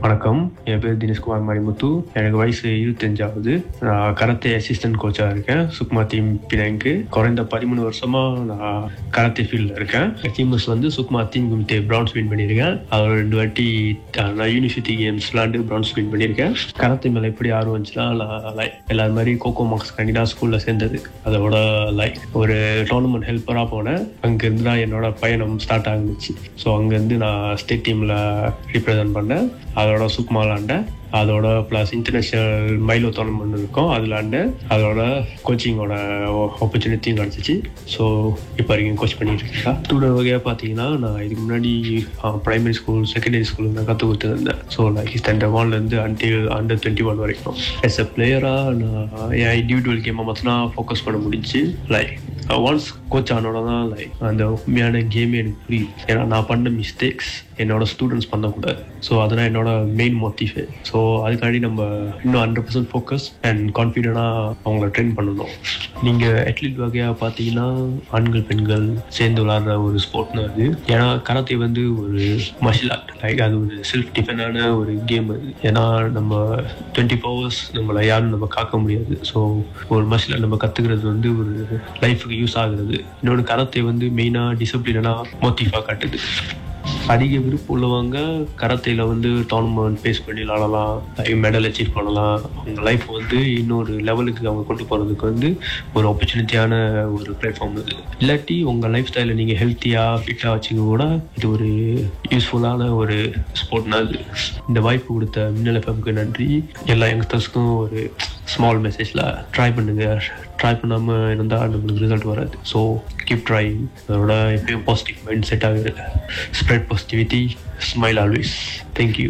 வணக்கம் என் பேர் தினேஷ்குமார் மணிமுத்து எனக்கு வயசு இருபத்தஞ்சாவது நான் கராத்தே அசிஸ்டன்ட் கோச்சாக இருக்கேன் சுக்மா டீம் பினாங்கு குறைந்த பதிமூணு வருஷமா நான் கராத்தே ஃபீல்டில் இருக்கேன் டீம்ஸ் வந்து சுக்மா டீம் குமித்தே பிரான்ஸ் வின் பண்ணியிருக்கேன் அது ரெண்டு வாட்டி அஹ், நான் யூனிவர்சிட்டி கேம்ஸ் விளாண்டு பிரான்ஸ் வின் பண்ணியிருக்கேன் கராத்தே மேலே எப்படி ஆர்வம் வந்துச்சுன்னா நான் லைக் எல்லாரும் மாதிரி கோகோ மார்க்ஸ் கண்டி தான் ஸ்கூலில் சேர்ந்தது அதோட லைக் ஒரு டோர்னமெண்ட் ஹெல்ப்பராக போனேன் அங்கேருந்து தான் என்னோட பயணம் ஸ்டார்ட் ஆகுச்சு ஸோ அங்கேருந்து நான் ஸ்டேட் டீமில் ரிப்ரசன்ட் பண்ணேன் அதோட சுக்மா விளாண்டேன் அதோட ப்ளஸ் இன்டர்நேஷ்னல் மைலோ டோர்னமெண்ட் இருக்கும் அது விளாண்டேன் அதோட கோச்சிங்கோட ஆப்பர்ச்சுனிட்டியும் கிடச்சிச்சு ஸோ இப்போ வரைக்கும் கோச் பண்ணிட்டு இருக்கேன் ஸ்டூடெண்ட் வகையாக பார்த்தீங்கன்னா நான் இதுக்கு முன்னாடி ப்ரைமரி ஸ்கூல் செகண்டரி ஸ்கூல் நான் கற்றுக் கொடுத்துருந்தேன் ஸோ லைக் ஸ்டாண்டர்ட் ஒன்லேருந்து அன்டில் அண்டர் டுவெண்ட்டி ஒன் வரைக்கும் எஸ் எ பிளேயராக நான் என் இண்டிவிஜுவல் கேமை மட்டும் தான் ஃபோக்கஸ் பண்ண முடிஞ்சு லைக் ஒன்ஸ் கோச் ஆனோட தான் லைக் அந்த உண்மையான கேமே எனக்கு புரியுது ஏன்னா நான் பண்ண மிஸ்டேக்ஸ் என்னோட ஸ்டூடெண்ட்ஸ் பண்ணக்கூடாது ஸோ அதெல்லாம் என்னோட மெயின் மோட்டிவே ஸோ அதுக்காண்டி நம்ம இன்னும் ஹண்ட்ரட் பர்சன்ட் ஃபோக்கஸ் அண்ட் கான்ஃபிடென்ட்டாக அவங்கள ட்ரெயின் பண்ணணும் நீங்கள் அட்லீட் வகையாக பார்த்தீங்கன்னா ஆண்கள் பெண்கள் சேர்ந்து விளாடுற ஒரு ஸ்போர்ட்னு அது ஏன்னா கராத்தே வந்து ஒரு மார்ஷியல் ஆர்ட் லைக் அது ஒரு செல்ஃப் டிஃபெண்டான ஒரு கேம் அது ஏன்னா நம்ம டுவெண்ட்டி ஹவர்ஸ் நம்மளை யாரும் நம்ம காக்க முடியாது ஸோ ஒரு மார்ஷியல் ஆர்ட் நம்ம கற்றுக்கிறது வந்து ஒரு லைஃபுக்கு யூஸ் ஆகுறது இன்னொன்று கராத்தே வந்து மெயினாக டிசிப்ளினாக மோட்டிஃபாக காட்டுது அதிக விருப்பம் உள்ளவங்க கராத்தையில் வந்து டோர்னமெண்ட் ஃபேஸ் பண்ணி விளாடலாம் மெடல் அச்சீவ் பண்ணலாம் அவங்க லைஃப் வந்து இன்னொரு லெவலுக்கு அவங்க கொண்டு போகிறதுக்கு வந்து ஒரு ஆப்பர்ச்சுனிட்டியான ஒரு பிளாட்ஃபார்ம் இது இல்லாட்டி உங்கள் லைஃப் ஸ்டைலை நீங்கள் ஹெல்த்தியாக ஃபிட்டாக வச்சுக்க கூட இது ஒரு யூஸ்ஃபுல்லான ஒரு ஸ்போர்ட்னா இது இந்த வாய்ப்பு கொடுத்த மின்னல் எஃப்எம்க்கு நன்றி எல்லா யங்ஸ்டர்ஸ்க்கும் ஒரு ஸ்மால் மெசேஜில் ட்ரை பண்ணுங்க ட்ரை பண்ணாமல் இருந்தால் நம்மளுக்கு ரிசல்ட் வராது ஸோ கீப் ட்ரை அதோட எப்பயும் பாசிட்டிவ் மைண்ட் செட் ஆகுது spread positivity smile always thank you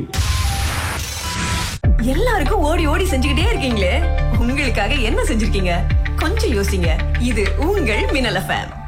எல்லாருக்கும் ஓடி ஓடி செஞ்சுக்கிட்டே இருக்கீங்களே உங்களுக்காக என்ன செஞ்சிருக்கீங்க கொஞ்சம் யோசிங்க இது உங்கள் மின்னல் எஃப்எம்